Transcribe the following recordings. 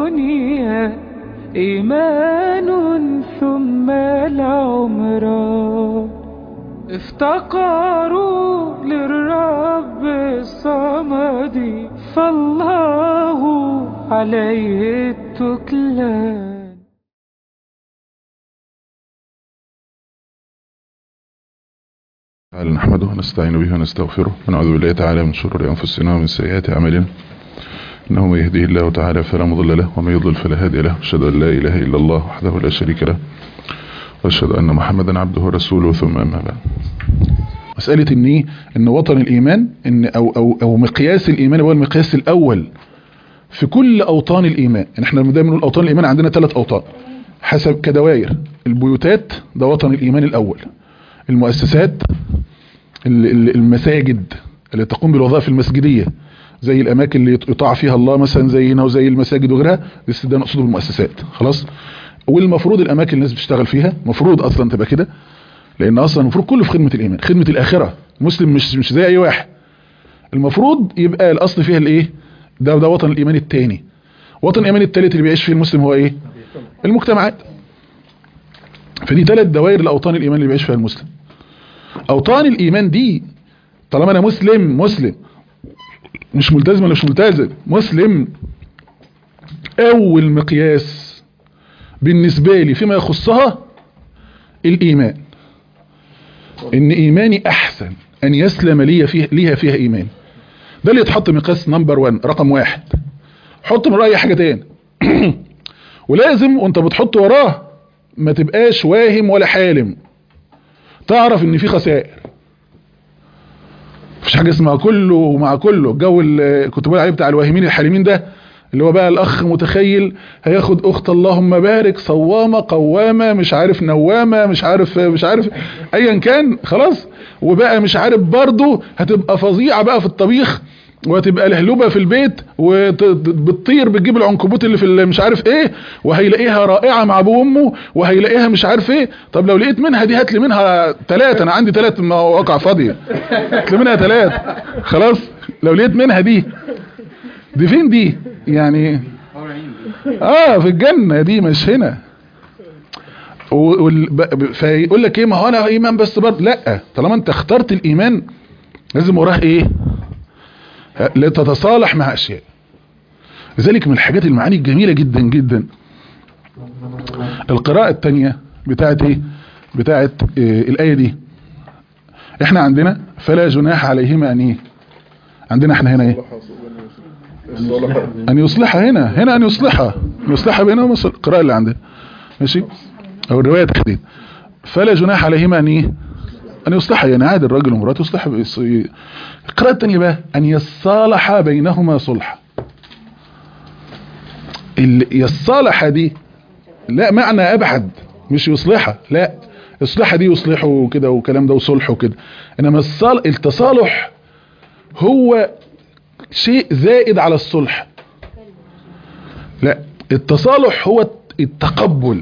الدنيا إيمان ثم العمران افتقروا للرب الصمد فالله عليه التكلان تعالى نحمده ونستعين به ونستغفره ونعوذ بالله تعالى من شرور أنفسنا ومن سيئات أعمالنا إنه من يهديه الله تعالى فلا مضل له ومن يضلل فلا هادي له أشهد أن لا إله إلا الله وحده لا شريك له وأشهد أن محمدا عبده ورسوله ثم أما بعد مسألة إن إن وطن الإيمان إن أو أو أو مقياس الإيمان هو المقياس الأول في كل أوطان الإيمان يعني إحنا دايما نقول أوطان الإيمان عندنا ثلاث أوطان حسب كدوائر البيوتات ده وطن الإيمان الأول المؤسسات ال- ال- المساجد اللي تقوم بالوظائف المسجدية زي الأماكن اللي يطاع فيها الله مثلا زي هنا وزي المساجد وغيرها بس ده نقصده بالمؤسسات خلاص والمفروض الأماكن اللي الناس بتشتغل فيها مفروض أصلا تبقى كده لأن أصلا المفروض كله في خدمة الإيمان خدمة الآخرة مسلم مش مش زي أي واحد المفروض يبقى الأصل فيها الإيه ده ده وطن الإيمان الثاني وطن الإيمان الثالث اللي بيعيش فيه المسلم هو إيه المجتمعات فدي ثلاث دوائر لأوطان الإيمان اللي بيعيش فيها المسلم أوطان الإيمان دي طالما أنا مسلم مسلم مش ملتزم ولا مش ملتزم مسلم أول مقياس بالنسبة لي فيما يخصها الإيمان إن إيماني أحسن أن يسلم لي فيه ليها فيها إيمان ده اللي يتحط مقياس نمبر 1 رقم واحد حط من رأي حاجة تاني ولازم وانت بتحط وراه ما تبقاش واهم ولا حالم تعرف ان في خسائر مفيش حاجه اسمها كله مع كله الجو اللي كنت بقول عليه بتاع الواهمين الحالمين ده اللي هو بقى الاخ متخيل هياخد اخت اللهم بارك صوامه قوامه مش عارف نوامه مش عارف مش عارف ايا كان خلاص وبقى مش عارف برضه هتبقى فظيعه بقى في الطبيخ وهتبقى لهلوبه في البيت وبتطير بتجيب العنكبوت اللي في مش عارف ايه وهيلاقيها رائعه مع ابوه وامه وهيلاقيها مش عارف ايه طب لو لقيت منها دي هات لي منها ثلاثه انا عندي ثلاث مواقع فاضيه هات لي منها ثلاث خلاص لو لقيت منها دي دي فين دي يعني اه في الجنه دي مش هنا وال... ب- فيقول لك ايه ما هو انا ايمان بس برضه لا طالما انت اخترت الايمان لازم وراه ايه لتتصالح مع اشياء لذلك من الحاجات المعاني الجميلة جدا جدا القراءة التانية بتاعت ايه بتاعت إيه الآية دي احنا عندنا فلا جناح عليهما ان ايه عندنا احنا هنا ايه ان يصلحها هنا هنا ان يصلحها ان يصلحها بينهم القراءة اللي عندنا ماشي او الرواية تحديد فلا جناح عليهما ان ايه ان يصلحها يعني عادي الراجل ومراته يصلح القراءة الثانية بقى أن يصالح بينهما صلحا الصالحة دي لا معنى أبعد مش يصلحها لا يصلحها دي يصلحه وكده وكلام ده وصلح وكده إنما الصال... التصالح هو شيء زائد على الصلح لا التصالح هو التقبل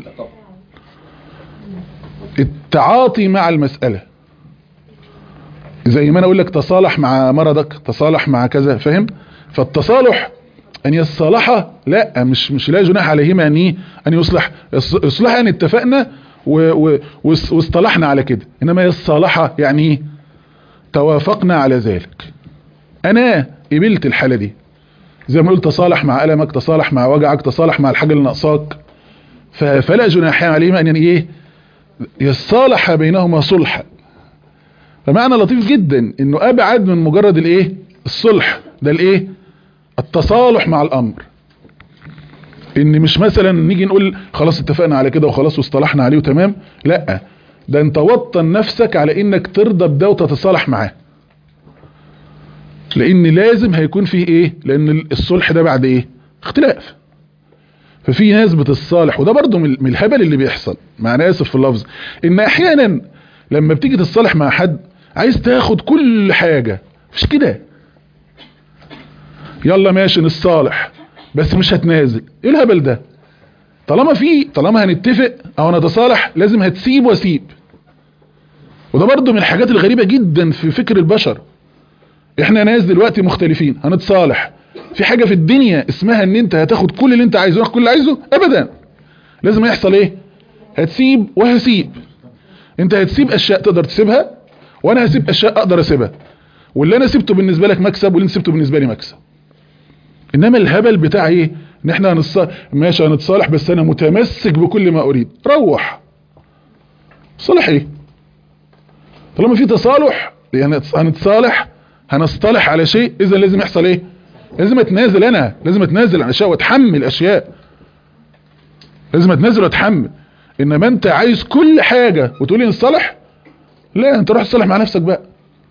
التعاطي مع المسألة زي ما انا اقول لك تصالح مع مرضك تصالح مع كذا فاهم فالتصالح ان يصالح لا مش مش لا جناح عليهما ان ايه ان يصلح يصلح ان اتفقنا و و واصطلحنا على كده انما يصالح يعني ايه توافقنا على ذلك انا قبلت الحالة دي زي ما قلت تصالح مع ألمك تصالح مع وجعك تصالح مع الحاجة اللي ناقصاك فلا جناح عليهما ان ايه يصالح بينهما صلحا فمعنى لطيف جدا انه ابعد من مجرد الايه الصلح ده الايه التصالح مع الامر ان مش مثلا نيجي نقول خلاص اتفقنا على كده وخلاص واصطلحنا عليه وتمام لا ده انت وطن نفسك على انك ترضى بده وتتصالح معاه لان لازم هيكون فيه ايه لان الصلح ده بعد ايه اختلاف ففي ناس بتتصالح وده برضو من الهبل اللي بيحصل مع انا اسف في اللفظ ان احيانا لما بتيجي تتصالح مع حد عايز تاخد كل حاجة مش كده يلا ماشي نتصالح بس مش هتنازل ايه الهبل ده طالما في طالما هنتفق او نتصالح لازم هتسيب واسيب وده برضو من الحاجات الغريبة جدا في فكر البشر احنا ناس دلوقتي مختلفين هنتصالح في حاجة في الدنيا اسمها ان انت هتاخد كل اللي انت عايزه كل اللي عايزه ابدا لازم يحصل ايه هتسيب وهسيب انت هتسيب اشياء تقدر تسيبها وانا هسيب اشياء اقدر اسيبها واللي انا سبته بالنسبة لك مكسب واللي انت سبته بالنسبة لي مكسب انما الهبل بتاع ايه ان احنا هنص... ماشي هنتصالح بس انا متمسك بكل ما اريد روح صلح ايه طالما في تصالح يعني هنتصالح هنصطلح على شيء اذا لازم يحصل ايه لازم اتنازل انا لازم اتنازل عن اشياء واتحمل اشياء لازم اتنازل واتحمل انما انت عايز كل حاجة وتقولي نصالح لا انت روح تصالح مع نفسك بقى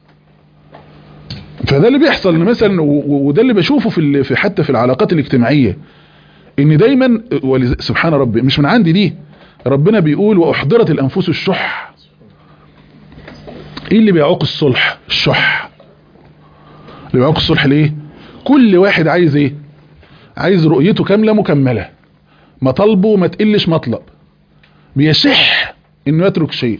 فده اللي بيحصل مثلا وده اللي بشوفه في في حتى في العلاقات الاجتماعية ان دايما سبحان ربي مش من عندي دي ربنا بيقول واحضرت الانفس الشح ايه اللي بيعوق الصلح الشح اللي بيعوق الصلح ليه كل واحد عايز ايه عايز رؤيته كاملة مكملة مطالبه ما تقلش مطلب بيشح انه يترك شيء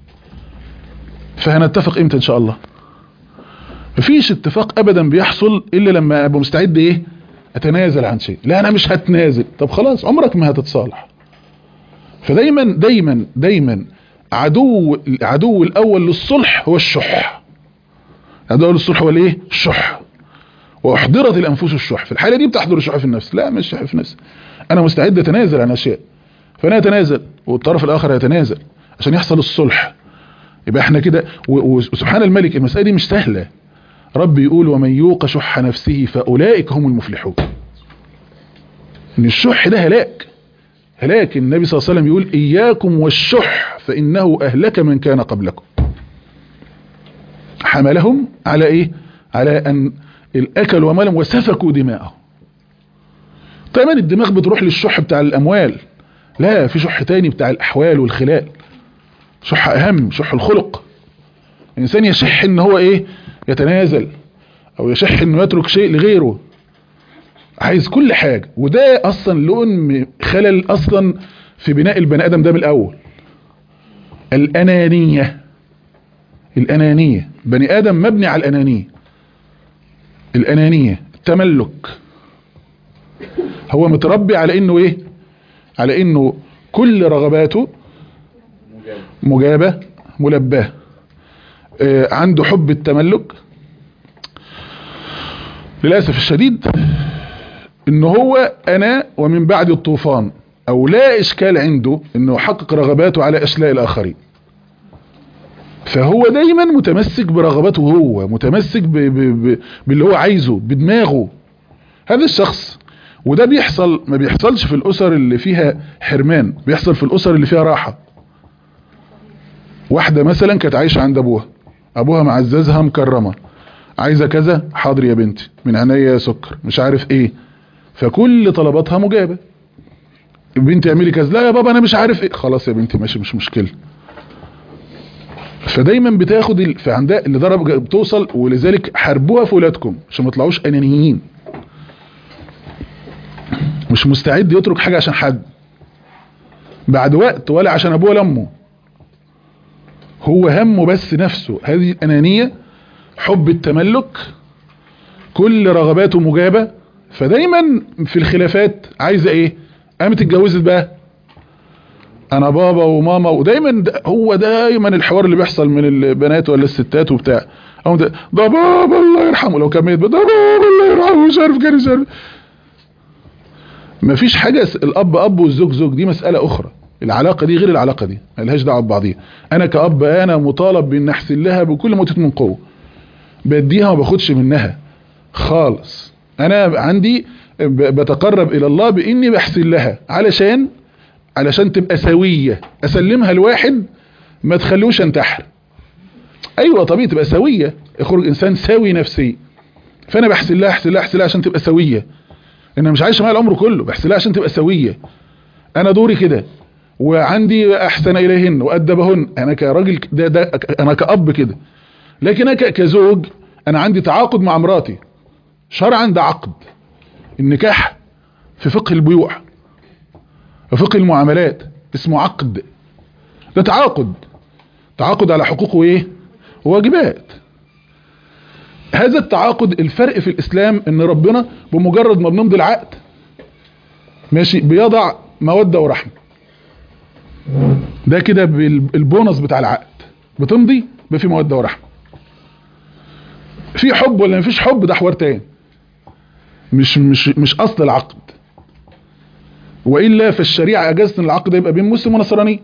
فهنتفق امتى ان شاء الله مفيش اتفاق ابدا بيحصل الا لما ابقى مستعد ايه اتنازل عن شيء لا انا مش هتنازل طب خلاص عمرك ما هتتصالح فدايما دايما دايما عدو عدو الاول للصلح هو الشح عدو للصلح هو الايه الشح واحضرت الانفس الشح في الحاله دي بتحضر الشح في النفس لا مش الشح في النفس انا مستعد اتنازل عن اشياء فانا اتنازل والطرف الاخر يتنازل عشان يحصل الصلح يبقى احنا كده وسبحان الملك المسألة دي مش سهلة رب يقول ومن يوق شح نفسه فأولئك هم المفلحون ان الشح ده هلاك هلاك النبي صلى الله عليه وسلم يقول إياكم والشح فإنه أهلك من كان قبلكم حملهم على إيه على أن الأكل ومالهم وسفكوا دماءهم طيب الدماغ بتروح للشح بتاع الأموال لا في شح تاني بتاع الأحوال والخلال شح أهم شح الخلق الإنسان يشح إن هو إيه يتنازل أو يشح إنه يترك شيء لغيره عايز كل حاجة وده أصلا لون خلل أصلا في بناء البني آدم ده من الأول الأنانية الأنانية بني آدم مبني على الأنانية الأنانية التملك هو متربي على إنه إيه على إنه كل رغباته مجابة ملباه آه عنده حب التملك للأسف الشديد ان هو انا ومن بعد الطوفان او لا اشكال عنده انه يحقق رغباته على اشلاء الاخرين فهو دايما متمسك برغباته هو متمسك ب ب ب باللي هو عايزه بدماغه هذا الشخص وده بيحصل ما بيحصلش في الاسر اللي فيها حرمان بيحصل في الاسر اللي فيها راحة واحدة مثلا كانت عايشة عند ابوها ابوها معززها مكرمة عايزة كذا حاضر يا بنتي من عينيا سكر مش عارف ايه فكل طلباتها مجابة بنتي اعملي كذا لا يا بابا انا مش عارف ايه خلاص يا بنتي ماشي مش مشكلة فدايما بتاخد ال... فعندها اللي ضرب بتوصل ولذلك حاربوها في ولادكم عشان ما يطلعوش انانيين مش مستعد يترك حاجة عشان حد بعد وقت ولا عشان ابوه ولا امه هو همه بس نفسه هذه الانانية حب التملك كل رغباته مجابة فدايما في الخلافات عايزة ايه قامت اتجوزت بقى انا بابا وماما ودايما دا هو دايما الحوار اللي بيحصل من البنات ولا الستات وبتاع او ده, ده بابا الله يرحمه لو كان ميت ده بابا الله يرحمه مش عارف كده مش عارف مفيش حاجة الاب اب والزوج زوج دي مسألة اخرى العلاقة دي غير العلاقة دي ملهاش دعوه ببعضيها انا كأب انا مطالب بان احسن لها بكل ما اوتيت من قوه بديها وما باخدش منها خالص انا عندي بتقرب الى الله باني بحسن لها علشان علشان تبقى سوية اسلمها لواحد ما تخلوش انتحر ايوه طبيعي تبقى سوية يخرج انسان سوي نفسي فانا بحسن لها احسن لها احسن لها عشان تبقى سوية انا مش عايش معاها العمر كله بحسن لها عشان تبقى سوية انا دوري كده وعندي احسن اليهن وادبهن انا كراجل ده, ده انا كأب كده لكن انا كزوج انا عندي تعاقد مع مراتي شرعا ده عقد النكاح في فقه البيوع في فقه المعاملات اسمه عقد ده تعاقد تعاقد على حقوق وايه وواجبات هذا التعاقد الفرق في الاسلام ان ربنا بمجرد ما بنمضي العقد ماشي بيضع مودة ورحمة ده كده بال- البونص بتاع العقد بتمضي يبقى في مودة ورحمة في حب ولا مفيش حب ده حوار تاني مش مش مش اصل العقد والا فالشريعه اجازت ان العقد يبقى بين مسلم ونصراني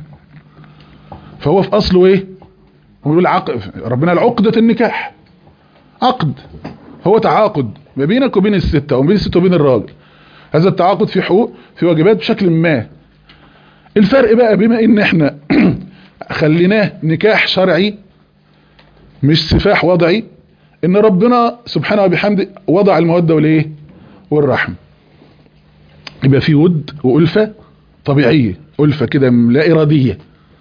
فهو في اصله ايه هو بيقول عقد ربنا العقدة النكاح عقد هو تعاقد ما بينك وبين الستة وما بين الست وبين الراجل هذا التعاقد في حقوق في واجبات بشكل ما الفرق بقى بما ان احنا خليناه نكاح شرعي مش سفاح وضعي ان ربنا سبحانه وبحمده وضع المودة والايه والرحم يبقى في ود وألفة طبيعية ألفة كده لا إرادية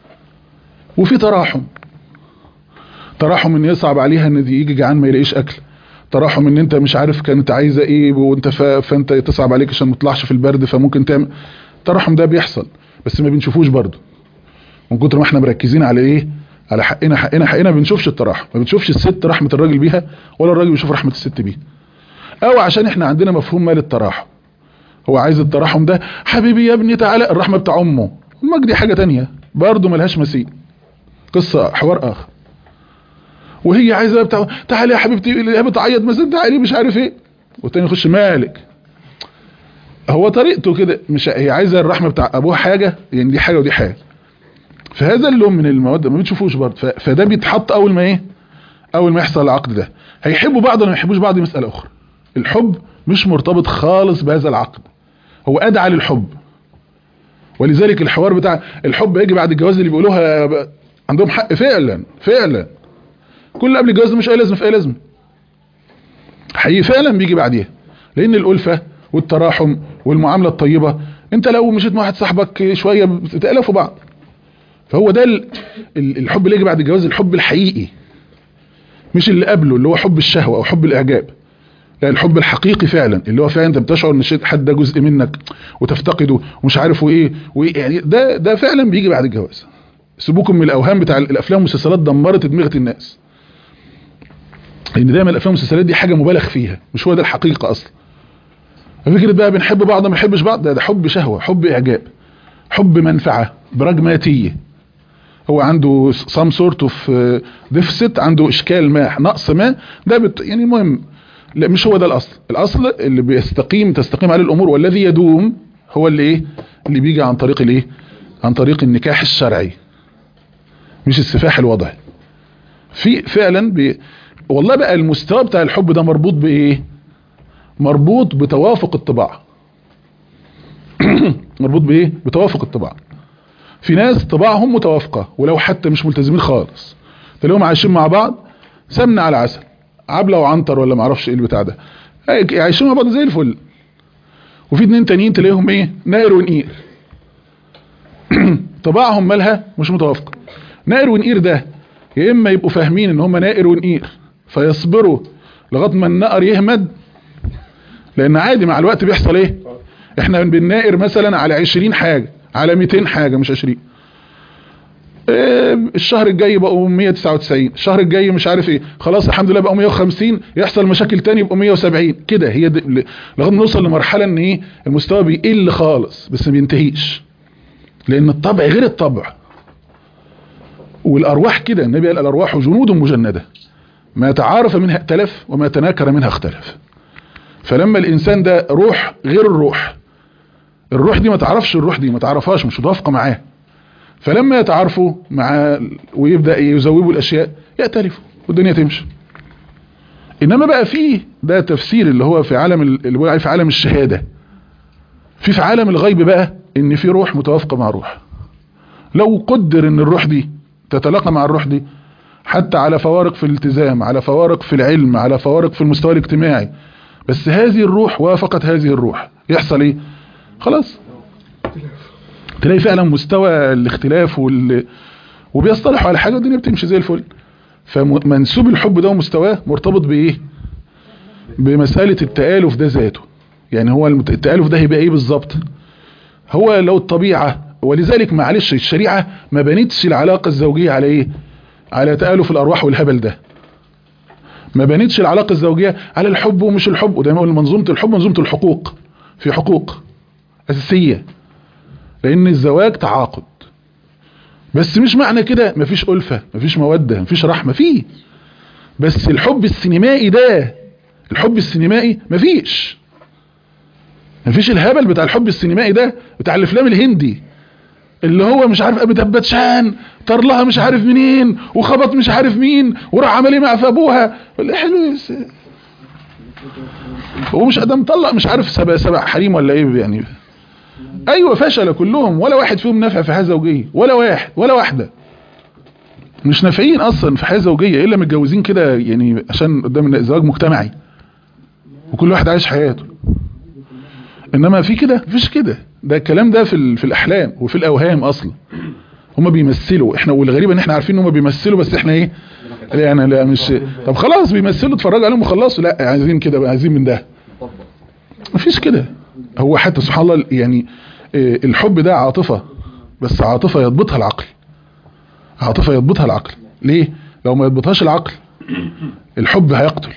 وفي تراحم تراحم ان يصعب عليها ان دي يجي جعان ما يلاقيش اكل تراحم ان انت مش عارف كانت عايزه ايه وانت ف... فانت تصعب عليك عشان ما تطلعش في البرد فممكن تعمل التراحم ده بيحصل بس ما بنشوفوش برضه من كتر ما احنا مركزين على ايه على حقنا حقنا حقنا ما بنشوفش التراحم ما بنشوفش الست رحمه الراجل بيها ولا الراجل بيشوف رحمه الست بيها او عشان احنا عندنا مفهوم مال التراحم هو عايز التراحم ده حبيبي يا ابني تعالى الرحمه بتاع امه امك دي حاجه تانية برضه ملهاش مثيل قصه حوار اخر وهي عايزه بقى بتاع تعالي يا حبيبتي هي بتعيط مثلا تعالي مش عارف ايه والتاني يخش مالك هو طريقته كده مش هي عايزه الرحمه بتاع ابوها حاجه يعني دي حاجه ودي حاجه فهذا اللون من المواد ما بتشوفوش برضه ف- فده بيتحط اول ما ايه اول ما يحصل العقد ده هيحبوا بعض ولا ما يحبوش بعض دي مساله اخرى الحب مش مرتبط خالص بهذا العقد هو ادعى للحب ولذلك الحوار بتاع الحب يجي بعد الجواز اللي بيقولوها ب- عندهم حق فعلا فعلا كل قبل الجواز ده مش اي لازمه في اي لازمه حقيقي فعلا بيجي بعديها لان الالفه والتراحم والمعامله الطيبه انت لو مشيت مع واحد صاحبك شويه بتتالفوا بعض فهو ده ال- ال- الحب اللي يجي بعد الجواز الحب الحقيقي مش اللي قبله اللي هو حب الشهوه او حب الاعجاب لا الحب الحقيقي فعلا اللي هو فعلا انت بتشعر ان شيء حد ده جزء منك وتفتقده ومش عارف وايه وايه يعني ده ده فعلا بيجي بعد الجواز سيبوكم من الاوهام بتاع الافلام والمسلسلات دمرت دماغه الناس لان دايما الافلام والمسلسلات دي حاجه مبالغ فيها مش هو ده الحقيقه اصلا فكره بقى بنحب بعض ما بنحبش بعض ده, ده حب شهوه حب اعجاب حب منفعه براجماتيه هو عنده سام سورت اوف ديفست عنده اشكال ما نقص ما ده بت يعني المهم لا مش هو ده الاصل الاصل اللي بيستقيم تستقيم عليه الامور والذي يدوم هو اللي ايه اللي بيجي عن طريق الايه عن طريق النكاح الشرعي مش السفاح الوضعي في فعلا بي والله بقى المستوى بتاع الحب ده مربوط بايه مربوط بتوافق الطباع مربوط بايه بتوافق الطباع في ناس طباعهم متوافقة ولو حتى مش ملتزمين خالص تلاقيهم عايشين مع بعض سمنة على عسل عبلة وعنتر ولا معرفش ايه البتاع ده عايشين مع بعض زي الفل وفي اتنين تانيين تلاقيهم ايه نائر ونقير طباعهم مالها مش متوافقة نائر ونقير ده يا اما يبقوا فاهمين ان هم نائر ونقير فيصبروا لغايه ما النقر يهمد لان عادي مع الوقت بيحصل ايه احنا بننائر مثلا على 20 حاجه على 200 حاجه مش 20 إيه الشهر الجاي بقوا 199 الشهر الجاي مش عارف ايه خلاص الحمد لله بقوا 150 يحصل مشاكل تاني يبقوا 170 كده هي دي لغايه ما نوصل لمرحله ان ايه المستوى بيقل خالص بس ما بينتهيش لان الطبع غير الطبع والارواح كده النبي قال الارواح جنود مجنده ما تعارف منها ائتلف وما تناكر منها اختلف فلما الانسان ده روح غير الروح الروح دي ما تعرفش الروح دي ما تعرفهاش مش متوافقه معاه فلما يتعارفوا مع ويبدا يزوبوا الاشياء يأتلفوا والدنيا تمشي انما بقى فيه ده تفسير اللي هو في عالم اللي هو في عالم الشهاده في في عالم الغيب بقى ان في روح متوافقه مع روح لو قدر ان الروح دي تتلاقى مع الروح دي حتى على فوارق في الالتزام على فوارق في العلم على فوارق في المستوى الاجتماعي بس هذه الروح وافقت هذه الروح يحصل ايه خلاص تلاقي فعلا مستوى الاختلاف وال... وبيصطلحوا على حاجه والدنيا بتمشي زي الفل فمنسوب الحب ده ومستواه مرتبط بايه بمساله التالف ده ذاته يعني هو التالف ده هيبقى ايه بالظبط هو لو الطبيعه ولذلك معلش الشريعه ما بنتش العلاقه الزوجيه على ايه على تالف الارواح والهبل ده ما بنتش العلاقه الزوجيه على الحب ومش الحب ودايما اقول منظومه الحب منظومه الحقوق في حقوق اساسيه لان الزواج تعاقد بس مش معنى كده مفيش ألفة مفيش مودة مفيش رحمة فيه بس الحب السينمائي ده الحب السينمائي مفيش مفيش الهبل بتاع الحب السينمائي ده بتاع الافلام الهندي اللي هو مش عارف ابو دبتشان طار لها مش عارف منين وخبط مش عارف مين وراح عمل ايه مع في ابوها ولا حلو يس- هو مش ادم طلق مش عارف سبع سبع حريم ولا ايه يعني ايوه فشل كلهم ولا واحد فيهم نافع في حياه زوجيه ولا واحد ولا واحده مش نافعين اصلا في حياه زوجيه الا متجوزين كده يعني عشان قدام الزواج مجتمعي وكل واحد عايش حياته انما في كده مفيش كده ده الكلام ده في ال- في الاحلام وفي الاوهام اصلا هما بيمثلوا احنا والغريب ان احنا عارفين ان هما بيمثلوا بس احنا ايه لا يعني لا مش طب خلاص بيمثلوا اتفرجوا عليهم وخلصوا لا عايزين كده عايزين من ده مفيش كده هو حتى سبحان الله يعني آه، الحب ده عاطفة بس عاطفة يضبطها العقل عاطفة يضبطها العقل ليه لو ما يضبطهاش العقل الحب هيقتل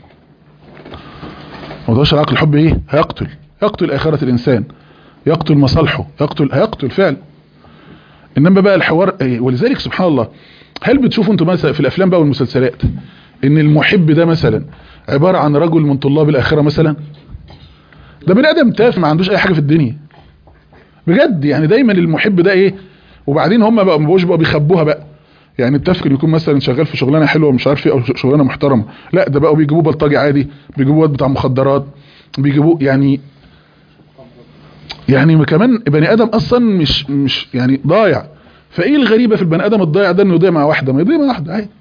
ما يضبطهاش العقل الحب ايه هيقتل يقتل آخرة الإنسان يقتل مصالحه يقتل هيقتل فعلا إنما بقى الحوار آه، ولذلك سبحان الله هل بتشوفوا انتم مثلا في الأفلام بقى والمسلسلات إن المحب ده مثلا عبارة عن رجل من طلاب الآخرة مثلا ده بني ادم تافه ما عندوش اي حاجه في الدنيا بجد يعني دايما المحب ده ايه وبعدين هم بقى ما بقوش بقى بيخبوها بقى يعني التافه يكون مثلا شغال في شغلانه حلوه ومش عارف ايه او شغلانه محترمه لا ده بقوا بيجيبوه بلطجي عادي بيجيبوه واد بتاع مخدرات بيجيبوه يعني يعني كمان بني ادم اصلا مش مش يعني ضايع فايه الغريبه في البني ادم الضايع ده انه يضيع مع واحده ما يضيع مع واحده عادي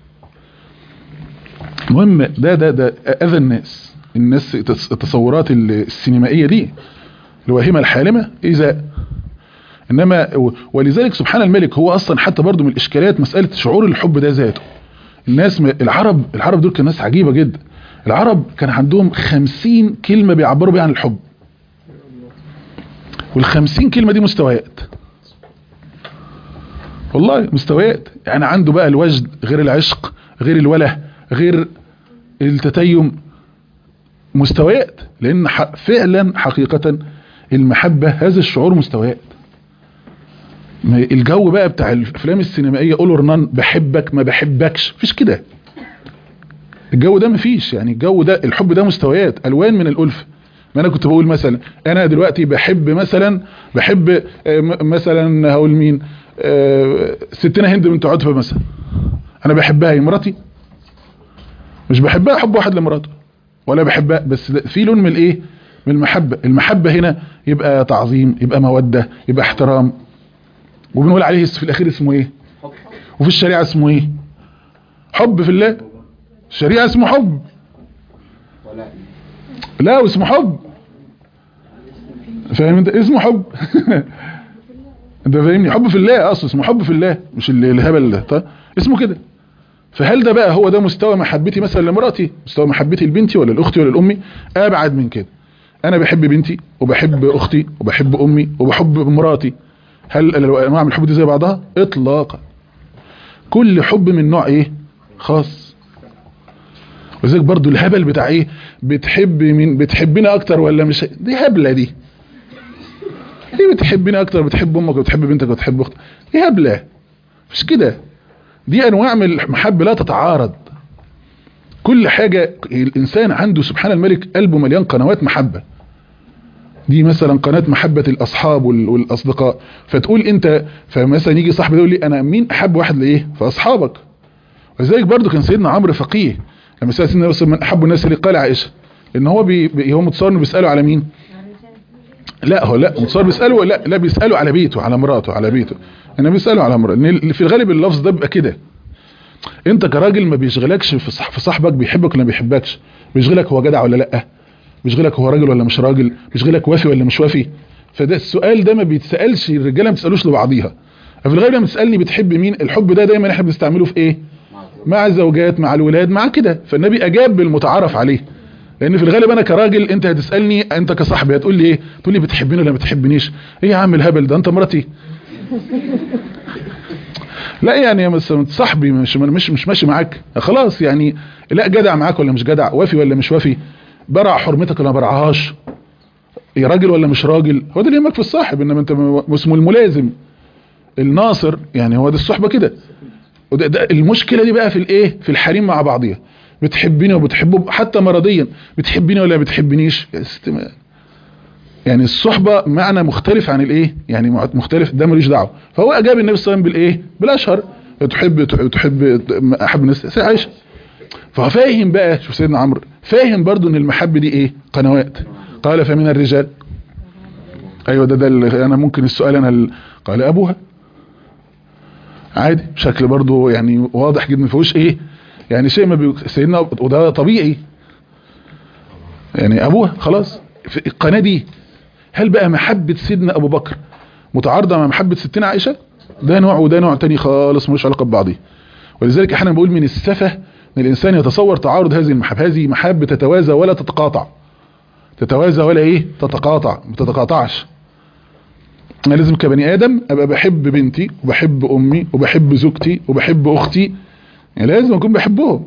المهم ده ده ده اذى الناس الناس التص- التصورات السينمائيه دي الواهمه الحالمه اذا انما و- ولذلك سبحان الملك هو اصلا حتى برضو من الاشكاليات مساله شعور الحب ده ذاته الناس م- العرب العرب دول كانوا ناس عجيبه جدا العرب كان عندهم خمسين كلمه بيعبروا بيها عن الحب والخمسين كلمه دي مستويات والله مستويات يعني عنده بقى الوجد غير العشق غير الوله غير التتيم مستويات لان ح- فعلا حقيقة المحبة هذا الشعور مستويات ما- الجو بقى بتاع الافلام السينمائية اول اور نان بحبك ما بحبكش مفيش كده الجو ده مفيش يعني الجو ده الحب ده مستويات الوان من الالفه ما انا كنت بقول مثلا انا دلوقتي بحب مثلا بحب آه، م- مثلا هقول مين آه، ستنا هند بنت عتبة مثلا انا بحبها هي مراتي مش بحبها حب واحد لمراته ولا بحبها بس ده- في لون من الايه من المحبة المحبة هنا يبقى تعظيم يبقى مودة يبقى احترام وبنقول عليه في الاخير اسمه ايه وفي الشريعة اسمه ايه حب في الله الشريعة اسمه حب لا واسمه حب فاهم انت اسمه حب انت فاهمني حب في الله اصلا اسمه حب في الله مش ال- الهبل ده طيب اسمه كده فهل ده بقى هو ده مستوى محبتي مثلا لمراتي مستوى محبتي لبنتي ولا لاختي ولا لامي ابعد من كده انا بحب بنتي وبحب اختي وبحب امي وبحب مراتي هل انواع من الحب دي زي بعضها اطلاقا كل حب من نوع ايه خاص وذلك برضو الهبل بتاع ايه بتحب مين بتحبنا اكتر ولا مش دي هبله دي ليه بتحبني اكتر بتحب امك وبتحب بنتك وبتحب اختك دي هبله مش كده دي انواع من المحبه لا تتعارض كل حاجه الانسان عنده سبحان الملك قلبه مليان قنوات محبه دي مثلا قناه محبه الاصحاب وال- والاصدقاء فتقول انت فمثلا يجي صاحبي يقول لي انا مين احب واحد لايه فاصحابك ولذلك برضو كان سيدنا عمرو فقيه لما سال سيدنا يوسف من احب الناس اللي قال عائشه ان هو بي بي- هو متصور انه بيساله على مين لا هو لا متصور بيساله لا لا بيساله على بيته على مراته على بيته انا بيساله على مراته إن في الغالب اللفظ ده بيبقى كده انت كراجل ما بيشغلكش في صح في صاحبك بيحبك ولا ما بيحبكش بيشغلك هو جدع ولا لا بيشغلك هو راجل ولا مش راجل بيشغلك وافي ولا مش وافي فده السؤال ده ما بيتسالش الرجاله ما بتسالوش لبعضيها ففي الغالب لما تسالني بتحب مين الحب ده دايما احنا بنستعمله في ايه مع الزوجات مع الولاد مع كده فالنبي اجاب بالمتعارف عليه لان في الغالب انا كراجل انت هتسالني انت كصاحبي هتقول لي ايه تقول لي بتحبني ولا ما بتحبنيش ايه يا عم الهبل ده انت مراتي لا يعني مثلا صاحبي مش مش مش ماشي معاك خلاص يعني لا جدع معاك ولا مش جدع وافي ولا مش وافي برع حرمتك ولا ما برعهاش يا راجل ولا مش راجل هو ده اللي يهمك في الصاحب انما انت م- اسمه الملازم الناصر يعني هو ده الصحبه كده وده ده المشكله دي بقى في الايه في الحريم مع بعضيها بتحبني وبتحبه حتى مرضيا بتحبني ولا بتحبنيش يا ست ما- يعني الصحبة معنى مختلف عن الايه يعني مع- مختلف ده ملوش دعوه فهو اجاب النبي صلى الله عليه وسلم بالايه بالاشهر تحب تحب احب الناس سيدة عائشه فهو فاهم بقى شوف سيدنا عمرو فاهم برضو ان المحبه دي ايه قنوات قال فمن الرجال ايوه ده ده اللي انا ممكن السؤال انا ال- قال ابوها عادي بشكل برضو يعني واضح جدا ما فيهوش ايه يعني شيء ما بي... سيدنا وده طبيعي يعني ابوها خلاص في القناه دي هل بقى محبه سيدنا ابو بكر متعارضه مع محبه ستنا عائشه ده نوع وده نوع تاني خالص ملوش علاقه ببعضه ولذلك احنا بقول من السفه ان الانسان يتصور تعارض هذه المحب هذه محبه تتوازى ولا تتقاطع تتوازى ولا ايه تتقاطع ما تتقاطعش انا لازم كبني ادم ابقى بحب بنتي وبحب امي وبحب زوجتي وبحب اختي يعني لازم اكون بحبهم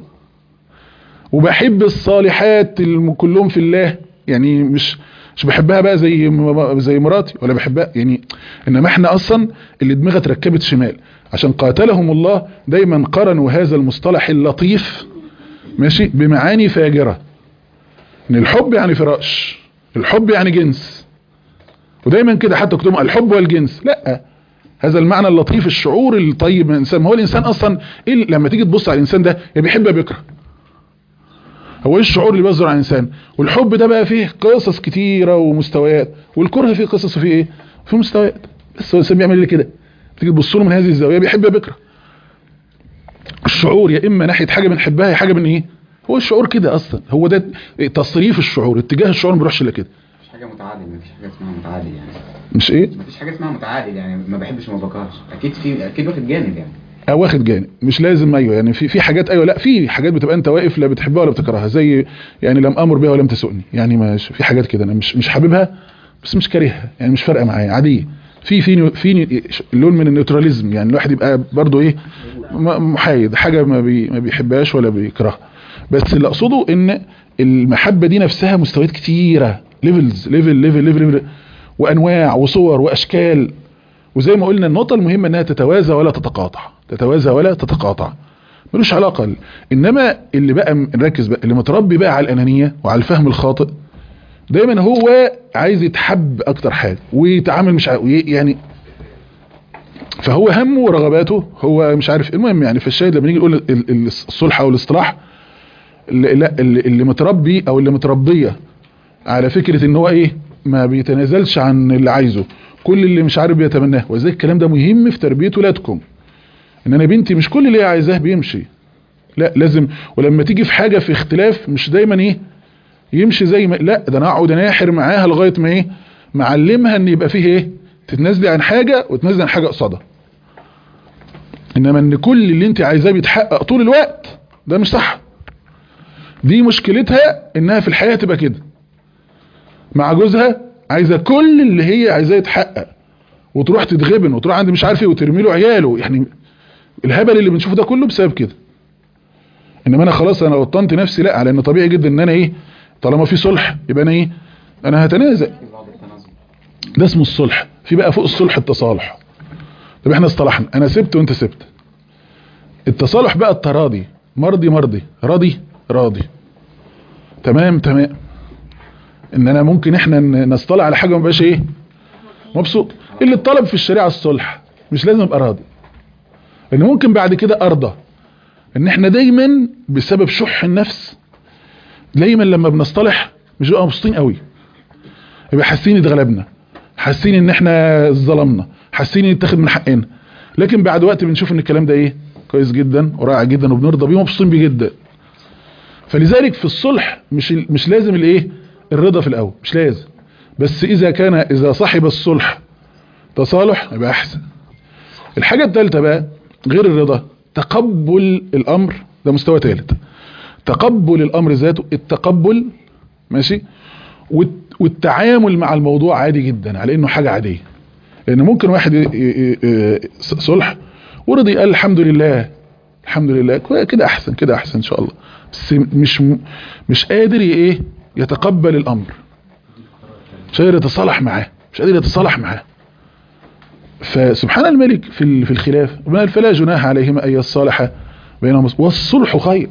وبحب الصالحات الم- كلهم في الله يعني مش مش بحبها بقى زي م- زي مراتي ولا بحبها يعني انما احنا اصلا اللي دماغها اتركبت شمال عشان قاتلهم الله دايما قرنوا هذا المصطلح اللطيف ماشي بمعاني فاجرة ان الحب يعني فراش الحب يعني جنس ودايما كده حتى كتبوا الحب والجنس لا هذا المعنى اللطيف الشعور الطيب من الانسان ما هو الانسان اصلا إيه اللي- لما تيجي تبص على الانسان ده يا بيحب يا بيكره هو ايه الشعور اللي بيصدر عن الانسان والحب ده بقى فيه قصص كتيرة ومستويات والكره فيه قصص وفيه ايه فيه مستويات بس هو الانسان بيعمل اللي كده تيجي تبص له من هذه الزاويه بيحب يا بيكره الشعور يا اما ناحيه حاجه بنحبها يا حاجه من ايه هو الشعور كده اصلا هو ده تصريف الشعور اتجاه الشعور ما بيروحش الا كده مفيش حاجة متعادل مفيش حاجة اسمها متعادل يعني مش ايه مفيش حاجة اسمها متعادل يعني ما بحبش وما بكرهش أكيد في أكيد واخد جانب يعني اه واخد جانب مش لازم ايوه يعني في في حاجات ايوه لا في حاجات بتبقى انت واقف لا بتحبها ولا بتكرهها زي يعني لم امر بها ولم تسؤني يعني مش في حاجات كده انا مش مش حاببها بس مش كارهها يعني مش فارقه معايا عاديه في في في لون من النيوتراليزم يعني الواحد يبقى برضه ايه م- محايد حاجه ما بي ما بيحبهاش ولا بيكرهها بس اللي اقصده ان المحبه دي نفسها مستويات كتيره ليفلز ليفل ليفل ليفل وانواع وصور واشكال وزي ما قلنا النقطة المهمة انها تتوازى ولا تتقاطع تتوازى ولا تتقاطع ملوش علاقة انما اللي بقى نركز بقى اللي متربي بقى على الانانية وعلى الفهم الخاطئ دايما هو عايز يتحب اكتر حاجة ويتعامل مش عارف يعني فهو همه ورغباته هو مش عارف المهم يعني في الشاهد لما نيجي نقول ال- ال- الصلح او الاصطلاح اللي, لا اللي, اللي متربي او اللي متربية على فكرة ان هو ايه ما بيتنازلش عن اللي عايزه كل اللي مش عارف بيتمناه وزي الكلام ده مهم في تربية ولادكم ان انا بنتي مش كل اللي هي عايزاه بيمشي لا لازم ولما تيجي في حاجة في اختلاف مش دايما ايه يمشي زي ما لا ده انا اقعد اناحر معاها لغاية ما ايه معلمها ان يبقى فيه ايه تتنازلي عن حاجة وتنازلي عن حاجة قصادها انما ان كل اللي انت عايزاه بيتحقق طول الوقت ده مش صح دي مشكلتها انها في الحياة تبقى كده مع جوزها عايزة كل اللي هي عايزاه يتحقق وتروح تتغبن وتروح عند مش عارف ايه وترمي له عياله يعني الهبل اللي بنشوفه ده كله بسبب كده انما انا خلاص انا وطنت نفسي لا على ان طبيعي جدا ان انا ايه طالما في صلح يبقى انا ايه انا هتنازل في بعض التنازل ده اسمه الصلح في بقى فوق الصلح التصالح طب احنا اصطلحنا انا سبت وانت سبت التصالح بقى التراضي مرضي مرضي راضي راضي تمام تمام ان انا ممكن احنا ن- نصطلح على حاجه ما بقاش ايه مبسوط اللي الطلب في الشريعه الصلح مش لازم ابقى راضي لان ممكن بعد كده ارضى ان احنا دايما بسبب شح النفس دايما لما بنصطلح مش بقى مبسوطين قوي يبقى حاسين اتغلبنا حاسين ان احنا ظلمنا حاسين ان اتاخد من حقنا لكن بعد وقت بنشوف ان الكلام ده ايه كويس جدا ورائع جدا وبنرضى بيه ومبسوطين بيه جدا فلذلك في الصلح مش ال- مش لازم الايه الرضا في الاول مش لازم بس اذا كان اذا صاحب الصلح تصالح يبقى احسن الحاجة الثالثة بقى غير الرضا تقبل الامر ده مستوى ثالث تقبل الامر ذاته التقبل ماشي والت- والتعامل مع الموضوع عادي جدا على انه حاجة عادية لان ممكن واحد ي- ي- ي- صلح ورضي قال الحمد لله الحمد لله كو- كده احسن كده احسن ان شاء الله بس مش مش قادر ي- ايه يتقبل الامر مش قادر يتصالح معاه مش قادر يتصالح معاه فسبحان الملك في ال- في الخلاف قال فلا جناح عليهما ان يصالحا بينهما والصلح خير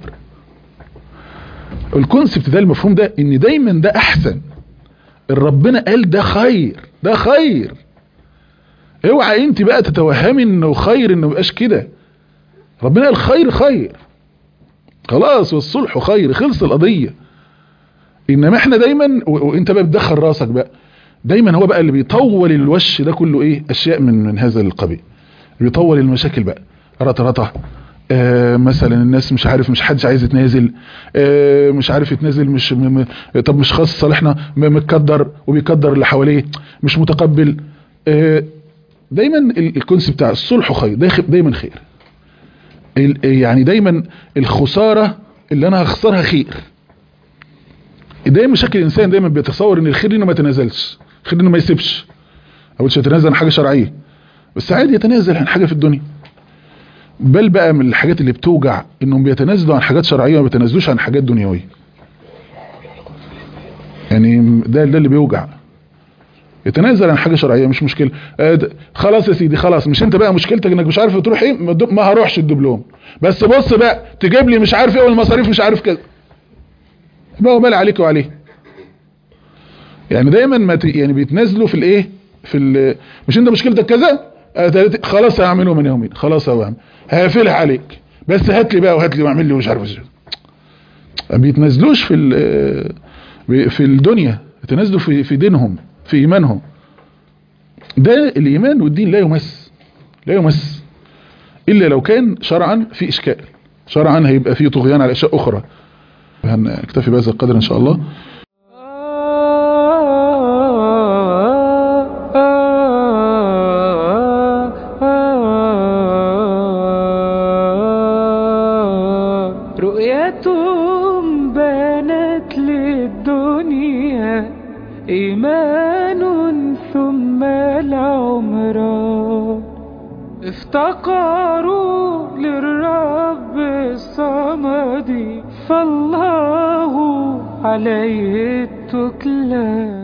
الكونسبت ده المفهوم ده ان دايما ده احسن ربنا قال ده خير ده خير اوعى انت بقى تتوهمي انه خير انه مبقاش كده ربنا قال خير خير خلاص والصلح خير خلص القضية انما احنا دايما و- وانت بقى بتدخل راسك بقى دايما هو بقى اللي بيطول الوش ده كله ايه اشياء من من هذا القبيل بيطول المشاكل بقى رطرطة آه مثلا الناس مش عارف مش حدش عايز يتنازل آه مش عارف يتنازل مش م م طب مش خاص صالحنا م- متكدر وبيكدر اللي حواليه مش متقبل آه دايما ال- الكونسيبت بتاع الصلح خير ده يخ- دايما خير ال- يعني دايما الخسارة اللي انا هخسرها خير دايما مشاكل الانسان دايما بيتصور ان الخير انه ما يتنازلش الخير انه ما يسيبش او مش يتنازل عن حاجة شرعية بس عادي يتنازل عن حاجة في الدنيا بل بقى من الحاجات اللي بتوجع انهم بيتنازلوا عن حاجات شرعية وما بيتنازلوش عن حاجات دنيوية يعني ده ده اللي بيوجع يتنازل عن حاجة شرعية مش مشكلة آه د- خلاص يا سيدي خلاص مش انت بقى مشكلتك انك مش عارف تروح ايه ما د- ما هروحش الدبلوم بس بص بقى تجيب لي مش عارف ايه والمصاريف مش عارف كذا بقى مال عليك وعليه يعني دايما ما ت... يعني بيتنازلوا في الايه في ال... مش انت مشكلتك كذا آه تلاتة- خلاص هعمله من يومين خلاص هو هعمل هقفلها عليك بس هات لي بقى وهات لي واعمل لي ومش عارف ايش ما بيتنازلوش في ال- بي- في الدنيا يتنازلوا في في دينهم في ايمانهم ده الايمان والدين لا يمس لا يمس الا لو كان شرعا في اشكال شرعا هيبقى فيه طغيان على اشياء اخرى هنكتفي بهذا القدر ان شاء الله رؤيتهم بانت للدنيا إيمان ثم العمران افتقروا للرب الصمد فالله عليه التكلان